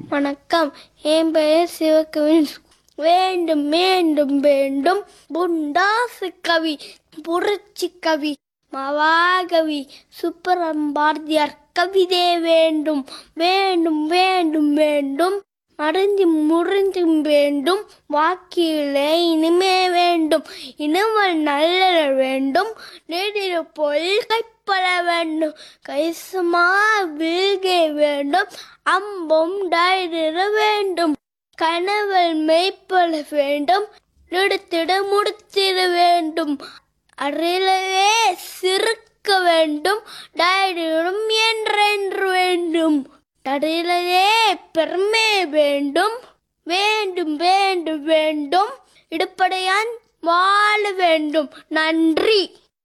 வணக்கம் என் பெயர் சிவகவின் வேண்டும் வேண்டும் வேண்டும் புண்டாசு கவி புரட்சி கவி மகாகவி சுப்பரம்பாரதியார் கவிதே வேண்டும் வேண்டும் வேண்டும் வேண்டும் மருந்தி முறிந்தும் வேண்டும் வாக்கிலே இனிமே வேண்டும் இனிமல் நல்ல வேண்டும் நெடிர பொருள் கைப்பட வேண்டும் கைசுமா வில்கை வேண்டும் அம்பும் டைரிட வேண்டும் கனவல் மெய்ப்பட வேண்டும் நிறுத்திட முடித்திட வேண்டும் அருளவே சிறுக்க வேண்டும் டைரிடும் என்றென்று வேண்டும் தடையிலே பெருமை வேண்டும் வேண்டும் வேண்டும் வேண்டும் இடுப்படையான் வாழ வேண்டும் நன்றி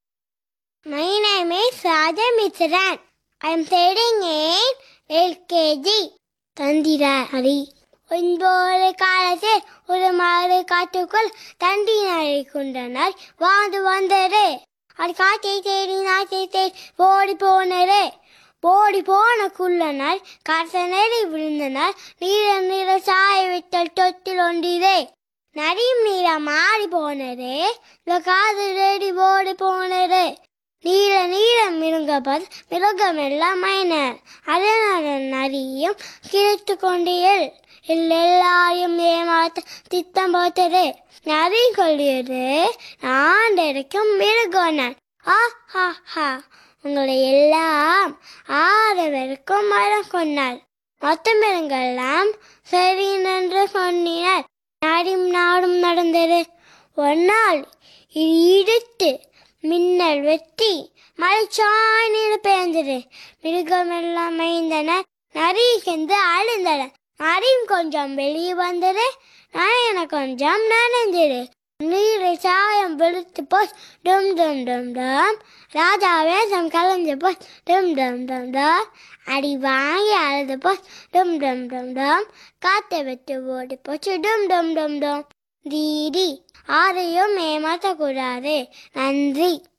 My name is Raja Mitran. I am studying in LKG. தந்திரா Hari ஒன்பது காலத்தில் ஒரு மாறு காட்டுக்குள் தண்டினரை கொண்டனர் வாழ்ந்து வந்தது அது காட்டை தேடி நாட்டை தேடி ஓடி போனது ஓடி போன குள்ளனர் கரசனரி விழுந்தனர் நீர நீர சாய விட்டல் தொட்டில் ஒன்றிதே நரியும் நீரம் மாறி போனது காது தேடி ஓடி போனது நீல நீளம் மிருங்கபத் மிருகம் எல்லாம் மைனர் அதனால நரியும் கிழித்து கொண்டீர்கள் எல்லாரையும் ஏமாத்த திட்டம் போட்டது நரி கொள்ளியது நான் இருக்கும் மிருகோனன் ஆ ஹா ஹா உங்களை எல்லாம் ஆறு பேருக்கும் மரம் கொண்டார் மொத்த மிருங்கெல்லாம் சரி என்று சொன்னினர் நாடும் நாடும் நடந்தது ஒரு நாள் இது இடித்து மின்னல் வெட்டி மலைச்சாய் நீர் பெயர்ந்தது மிருகமெல்லாம் மைந்தன நரிக்கென்று அழுந்தன நரியும் கொஞ்சம் வெளியே வந்தது நயன கொஞ்சம் நனைந்தது நீரை சாயம் வெளுத்து போய் டும் டும் டும் டும் ராஜா வேஷம் கலந்து போய் டும் டும் டும் டும் அடி வாங்கி அழுது போய் டும் டும் டும் டும் காத்தை விட்டு ஓடி போச்சு டும் டும் டும் டும் தீடி ஆரையும் ஏமாற்றக்கூடாது நன்றி